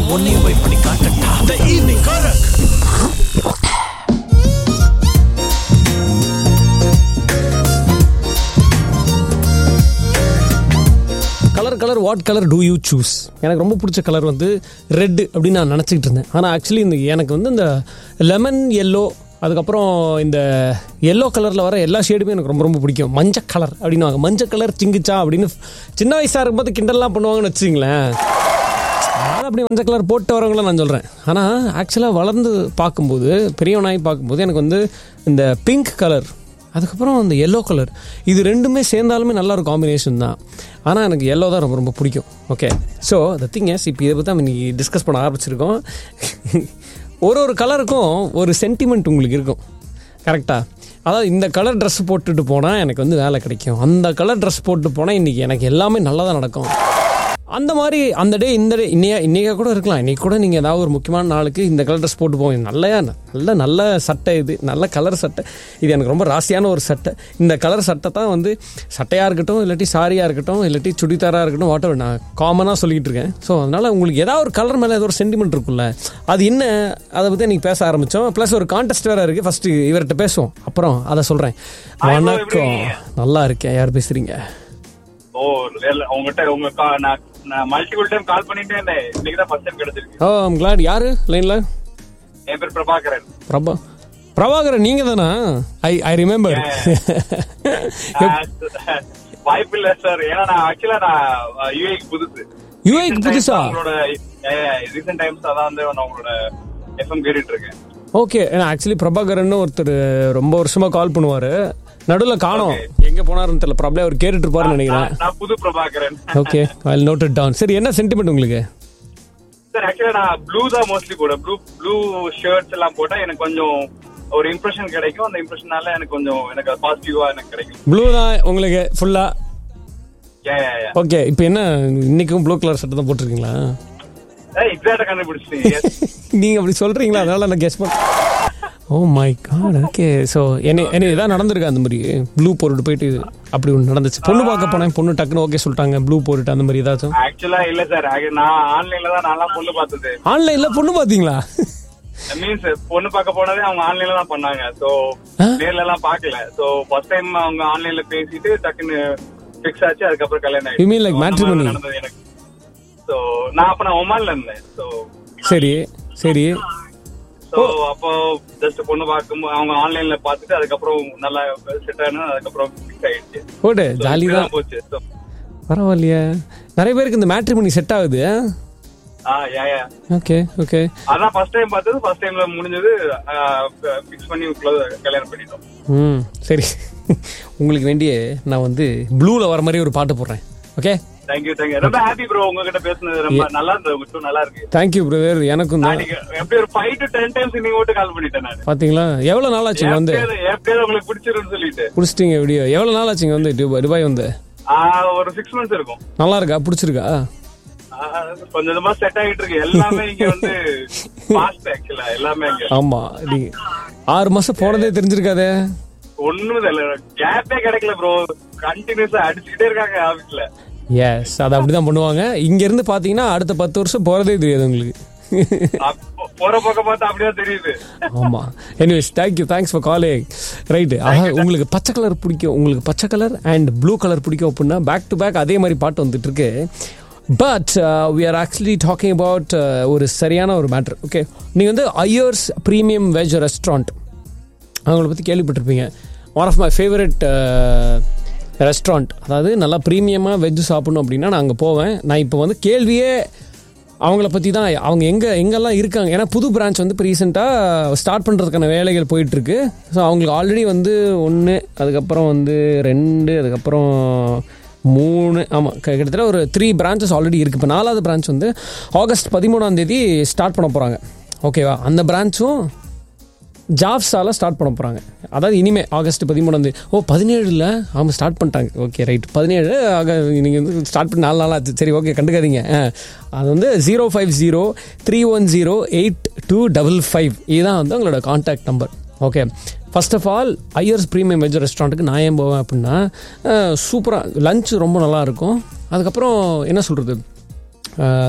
உன்னையும் போய் பண்ணி காட்டட்டா த ஈவினிங் காரக் colour colour what colour do you choose எனக்கு ரொம்ப பிடிச்ச கலர் வந்து ரெட் அப்படின்னு நான் நினச்சிக்கிட்டு இருந்தேன் ஆனால் ஆக்சுவலி இந்த எனக்கு வந்து இந்த லெமன் எல்லோ அதுக்கப்புறம் இந்த எல்லோ கலரில் வர எல்லா ஷேடுமே எனக்கு ரொம்ப ரொம்ப பிடிக்கும் மஞ்சள் கலர் அப்படின்னுவாங்க மஞ்சள் கலர் சிங்கிச்சா அப்படின்னு சின்ன வயசாக இருக்கும்போது கிண்டல்லாம் பண்ணுவாங்கன்னு வச்சுங்களேன் நான் அப்படி மஞ்சள் கலர் போட்டு வரவங்கள நான் சொல்கிறேன் ஆனால் ஆக்சுவலாக வளர்ந்து பார்க்கும்போது பெரியவனாகி பார்க்கும்போது எனக்கு வந்து இந்த பிங்க் கலர் அதுக்கப்புறம் இந்த எல்லோ கலர் இது ரெண்டுமே சேர்ந்தாலுமே நல்ல ஒரு காம்பினேஷன் தான் ஆனால் எனக்கு எல்லோ தான் ரொம்ப ரொம்ப பிடிக்கும் okay so the thing is இப்போ இதை பற்றி நம்ம இன்னைக்கு டிஸ்கஸ் பண்ண ஆரம்பிச்சிருக்கோம் ஒரு ஒரு கலருக்கும் ஒரு சென்டிமெண்ட் உங்களுக்கு இருக்கும் கரெக்டாக அதாவது இந்த கலர் ட்ரெஸ் போட்டுட்டு போனால் எனக்கு வந்து வேலை கிடைக்கும் அந்த கலர் ட்ரெஸ் போட்டு போனால் இன்றைக்கி எனக்கு எல்லாமே நல்லா தான் நடக்கும் அந்த மாதிரி அந்த டே இந்த டே இன்னையா இன்னைக்கா கூட இருக்கலாம் இன்னைக்கு கூட நீங்கள் ஏதாவது ஒரு முக்கியமான நாளுக்கு இந்த கலர் ட்ரெஸ் போட்டு போவீங்க நல்லையா நல்ல நல்ல சட்டை இது நல்ல கலர் சட்டை இது எனக்கு ரொம்ப ராசியான ஒரு சட்டை இந்த கலர் சட்டை தான் வந்து சட்டையாக இருக்கட்டும் இல்லாட்டி சாரியாக இருக்கட்டும் இல்லாட்டி சுடிதாராக இருக்கட்டும் வாட் நான் காமனாக சொல்லிக்கிட்டு இருக்கேன் ஸோ அதனால் உங்களுக்கு ஏதாவது ஒரு கலர் மேலே ஏதோ ஒரு சென்டிமெண்ட் இருக்குல்ல அது என்ன அதை பற்றி நீங்கள் பேச ஆரம்பித்தோம் ப்ளஸ் ஒரு கான்டெஸ்ட் வேறு இருக்குது ஃபஸ்ட்டு இவர்கிட்ட பேசுவோம் அப்புறம் அதை சொல்கிறேன் வணக்கம் நல்லா இருக்கேன் யார் பேசுகிறீங்க ஓ இல்ல, உங்ககிட்ட உங்க கா- நான் நான் மல்டிபிள் டைம் கால் பண்ணிட்டே இருந்தேன் இன்னைக்கு தான் ஃபர்ஸ்ட் டைம் கிடைச்சிருக்கு ஓ ஐம் கிளாட் யாரு லைன்ல என் பேர் பிரபாகரன் பிரபா பிரபாகரன் நீங்க தானா ஐ ஐ ரிமெம்பர் வாய்ப்பு இல்ல சார் ஏன்னா நான் ஆக்சுவலா நான் யூஏக்கு புதுசு யூஏக்கு புதுசா உங்களோட ரீசெண்ட் டைம்ஸ் அதான் வந்து நான் உங்களோட எஃப்எம் கேட்டுட்டு இருக்கேன் ஓகே ஆக்சுவலி பிரபாகரன் ஒருத்தர் ரொம்ப வருஷமா கால் பண்ணுவாரு நடுவில் காணோம் எங்க போனாருன்னு தெரியல ப்ராப்ளம் அவர் கேட்டுட்டு இருப்பாருன்னு நினைக்கிறேன் நான் நான் புது Prabhakaran okay I note it down சரி என்ன சென்டிமெண்ட் உங்களுக்கு சார் ஆக்சுவலா நான் ப்ளூ தான் மோஸ்ட்லி போடுவேன் ப்ளூ ப்ளூ ஷர்ட்ஸ் எல்லாம் போட்டா எனக்கு கொஞ்சம் ஒரு இம்ப்ரெஷன் கிடைக்கும் அந்த இம்ப்ரெஷனால எனக்கு கொஞ்சம் எனக்கு பாசிட்டிவா எனக்கு கிடைக்கும் ப்ளூ தான் உங்களுக்கு ஃபுல்லா Yeah, yeah, yeah. ஓகே இப்போ என்ன இன்னைக்கும் ப்ளூ கலர் சட்டை தான் போட்டிருக்கீங்களா ஏய், exact ஆ கண்டுபிடிச்சிட்டீங்க Yes. நீங்க அப்படி சொல்றீங்களா அதனால நான் கெஸ் பண்ண oh my God okay so என்ன என்ன இதான் நடந்திருக்கு அந்த மாதிரி ப்ளூ போட்டுட்டு போயிட்டு அப்படி ஒன்று நடந்துச்சு பொண்ணு பார்க்க போனேன் பொண்ணு டக்குன்னு ஓகே சொல்லிட்டாங்க ப்ளூ போட்டுட்டு அந்த மாதிரி ஏதாச்சும் ஆக்சுவலா இல்ல சார் நான் ஆன்லைன்ல தான் நான்லாம் பொண்ணு பார்த்தது ஆன்லைன்ல பொண்ணு பார்த்தீங்களா மீன்ஸ் பொண்ணு பார்க்க போனதே அவங்க ஆன்லைன்ல தான் பண்ணாங்க சோ ஆ? நேர்ல எல்லாம் பாக்கல சோ ஃபர்ஸ்ட் டைம் அவங்க ஆன்லைன்ல பேசிட்டு டக்குன்னு ஃபிக்ஸ் ஆச்சு அதுக்கப்புறம் கல்யாணம் You mean like So, அந்த மாதிரி matrimony? நடந்தது எனக்கு சோ நான் அப்ப நான் ஒமான்ல இருந்தேன் சோ சரி சரி சோ அப்போ ஜஸ்ட் பொண்ணு பார்க்கும்போது அவங்க ஆன்லைன்ல பார்த்துட்டு அதுக்கப்புறம் நல்லா செட் ஆனது அதுக்கப்புறம் ஃபிக்ஸ் ஆயிடுச்சு போடு So, ஜாலி தான் இப்படிதான் போச்சு So, பரவாயில்லையே நிறைய பேருக்கு இந்த மேட்ரிமனி செட் ஆகுது ஆ யா யா ஓகே ஓகே அதான் ஃபர்ஸ்ட் டைம் பார்த்தது ஃபர்ஸ்ட் டைம்ல முடிஞ்சது ஃபிக்ஸ் பண்ணி close- கல்யாணம் பண்ணிட்டோம் ம் சரி உங்களுக்கு வேண்டிய நான் வந்து ப்ளூவில் வர மாதிரி ஒரு பாட்டு போடுறேன் ஓகே தேங்க்யூ தேங்க்யூ ரொம்ப ஹாப்பி ப்ரோ உங்ககிட்ட பேசுனது ரொம்ப நல்லா இருந்தது உங்க show நல்லா இருக்கு தேங்க்யூ பிரதர் எனக்கும் நான் தான் நீங்க எப்படி ஒரு ஃபைவ் டு டென் டைம்ஸ் இன்னைக்கு மட்டும் கால் பண்ணிட்டேன் நான் பார்த்தீங்களா எவ்வளோ நாள் ஆச்சுங்க வந்து எப்படியாவது எப்படியாவது உங்களுக்கு பிடிச்சிருன்னு சொல்லிட்டு பிடிச்சிட்டீங்க வீடியோ எவ்வளோ நாள் ஆச்சுங்க வந்து துபாய் துபாய் வந்து ஆ, ஒரு சிக்ஸ் மந்த்ஸ் இருக்கும் நல்லா இருக்கா பிடிச்சிருக்கா ஆ, கொஞ்சம் கொஞ்சமா செட் ஆகிட்டு இருக்கு எல்லாமே இங்க வந்து ஃபாஸ்ட் ஆக்சுவலா எல்லாமே இங்க ஆமா நீங்க ஆறு மாசம் போனதே தெரிஞ்சிருக்காதே ஒண்ணும் இல்ல கேப்பே கிடைக்கல ப்ரோ கண்டினியூஸா அடிச்சுக்கிட்டே இருக்காங்க ஆபீஸ்ல எஸ் அதை அப்படிதான் பண்ணுவாங்க இங்க இருந்து பாத்தீங்கன்னா அடுத்த பத்து வருஷம் போறதே தெரியாது உங்களுக்கு போற பக்கம் பார்த்தா அப்படிதான் தெரியுது ஆமா anyways thank you thanks for calling right அதான் உங்களுக்கு பச்சை கலர் பிடிக்கும் உங்களுக்கு பச்சை கலர் அண்ட் ப்ளூ கலர் பிடிக்கும் அப்படின்னா பேக் டு பேக் அதே மாதிரி பாட்டு வந்துட்டு இருக்கு but we are actually talking about ஒரு சரியான ஒரு மேட்ரு ஓகே நீங்கள் வந்து ஐயர்ஸ் ப்ரீமியம் வெஜ் ரெஸ்டாரண்ட் அவங்கள பற்றி கேள்விப்பட்டிருப்பீங்க one of my favourite restaurant அதாவது நல்லா ப்ரீமியமாக வெஜ் சாப்பிடணும் அப்படின்னா நான் அங்கே போவேன் நான் இப்போ வந்து கேள்வியே அவங்கள பற்றி தான் அவங்க எங்கே எங்கெல்லாம் இருக்காங்க ஏன்னா புது பிரான்ச் வந்து இப்போ ரீசெண்டாக ஸ்டார்ட் பண்ணுறதுக்கான வேலைகள் போயிட்டுருக்கு ஸோ அவங்களுக்கு ஆல்ரெடி வந்து ஒன்று அதுக்கப்புறம் வந்து ரெண்டு அதுக்கப்புறம் மூணு ஆமாம் கிட்டத்தட்ட ஒரு த்ரீ பிரான்ச்சஸ் ஆல்ரெடி இருக்குது இப்போ நாலாவது பிரான்ச் வந்து ஆகஸ்ட் பதிமூணாம் தேதி ஸ்டார்ட் பண்ண போகிறாங்க ஓகேவா அந்த பிரான்ச்சும் ஜாப்ஸால ஸ்டார்ட் பண்ண போகிறாங்க அதாவது இனிமே ஆகஸ்ட் பதிமூணாம் தேதி ஓ பதினேழுல அவங்க ஸ்டார்ட் பண்ணிட்டாங்க ஓகே ரைட் பதினேழு ஆக நீங்கள் வந்து ஸ்டார்ட் பண்ணி நாலு நாள் ஆச்சு சரி ஓகே கண்டுக்காதீங்க ஆ. அது வந்து zero five zero three one zero eight two double five இதுதான் வந்து உங்களோட contact number okay first of all Iyers premium veg ரெஸ்டாரண்ட்டுக்கு நான் ஏன் போவேன் அப்படின்னா சூப்பராக லஞ்ச் ரொம்ப நல்லா இருக்கும் அதுக்கப்புறம் என்ன சொல்கிறது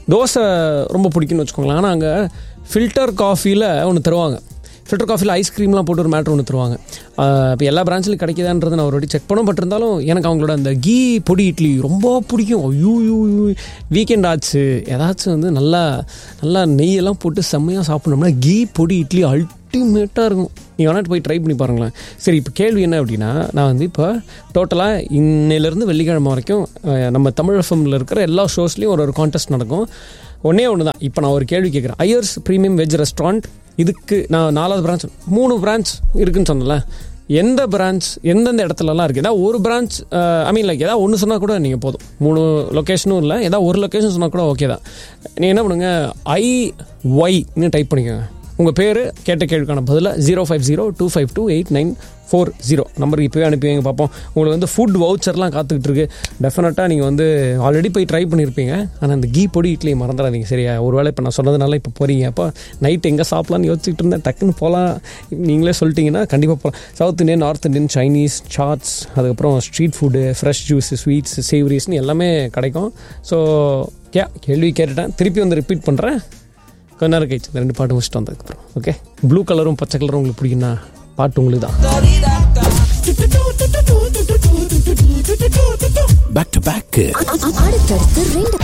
தோசை ரொம்ப பிடிக்கும்னு வச்சுக்கோங்களேன் ஆனால் அங்கே ஃபில்டர் காஃபியில் ஒன்று தருவாங்க ஃபில்டர் காஃபியில் ஐஸ்கிரீம்லாம் போட்டு ஒரு மேட்ரு ஒன்று தருவாங்க இப்போ எல்லா பிரான்ச்லையும் கிடைக்குதான்றது நான் ஒரு வாட்டி செக் பண்ண பட் இருந்தாலும் எனக்கு அவங்களோட அந்த கீ பொடி இட்லி ரொம்ப பிடிக்கும் ஐயோ யூ வீக்கெண்ட் ஆச்சு ஏதாச்சும் வந்து நல்லா நல்லா நெய்யெல்லாம் போட்டு செம்மையாக சாப்பிட்ணோம்னா கீ பொடி இட்லி அல்டிமேட்டாக இருக்கும் நீங்கள் வேணாட்டு போய் ட்ரை பண்ணி பாருங்களேன் சரி இப்போ கேள்வி என்ன அப்படின்னா நான் வந்து இப்போ டோட்டலாக இன்னையிலேருந்து வெள்ளிக்கிழமை வரைக்கும் அஹ், நம்ம தமிழ் எஃப்எம்மில் இருக்கிற எல்லா ஷோஸ்லேயும் ஒரு ஒரு கான்டெஸ்ட் நடக்கும் ஒன்றே ஒன்று தான் இப்போ நான் ஒரு கேள்வி கேட்குறேன் ஐயர்ஸ் ப்ரீமியம் வெஜ் ரெஸ்டாரண்ட் இதுக்கு நான் நாலாவது பிரான்ச் மூணு பிரான்ச் இருக்குன்னு சொன்னல எந்த பிரான்ச் எந்தெந்த இடத்துலலாம் இருக்குது ஏதாவது ஒரு பிரான்ச் ஐ மீன் லைக் ஏதாவது ஒன்று சொன்னால் கூட நீங்கள் போதும் மூணு லொக்கேஷனும் இல்லை ஏதாவது ஒரு லொக்கேஷன் சொன்னால் கூட ஓகே தான் நீங்கள் என்ன பண்ணுங்க ஐ ஒய்னு டைப் பண்ணிக்கோங்க உங்கள் பேர் கேட்ட கேள்விக்கான பதிலாக zero five zero two five two eight nine four zero நம்பருக்கு இப்போவே அனுப்பி வைங்க பார்ப்போம் உங்களுக்கு வந்து ஃபுட் வவுச்சர்லாம் காத்துக்கிட்டு இருக்கு டெஃபினட்டாக நீங்கள் வந்து ஆல்ரெடி போய் ட்ரை பண்ணியிருப்பீங்க ஆனால் அந்த கீ பொடி இட்லியை மறந்துடாதீங்க சரியா ஒருவேளை இப்போ நான் சொன்னதுனால இப்போ போகிறீங்க அப்போ நைட் எங்கே சாப்பிட்லான்னு யோசிச்சுட்டு இருந்தேன் டக்குன்னு போகலாம் நீங்களே சொல்லிட்டீங்கன்னா கண்டிப்பாக போகலாம் south Indian north Indian Chinese chaats அதுக்கப்புறம் street food fresh juice sweets சேவரிஸ்னு எல்லாமே கிடைக்கும் ஸோ கே கேள்வி கேட்டுட்டேன் திருப்பி வந்து ரிப்பீட் பண்ணுறேன் கொஞ்ச நேரம் கழிச்சு இந்த ரெண்டு பாட்டு முடிச்சுட்டு வந்ததுக்கப்புறம் ஓகே ப்ளூ கலரும் பச்சை கலரும் உங்களுக்கு பிடிக்குன்னா பாட்டு உங்களுக்கு தான் Back to back. அடுத்தடுத்து ரெண்டு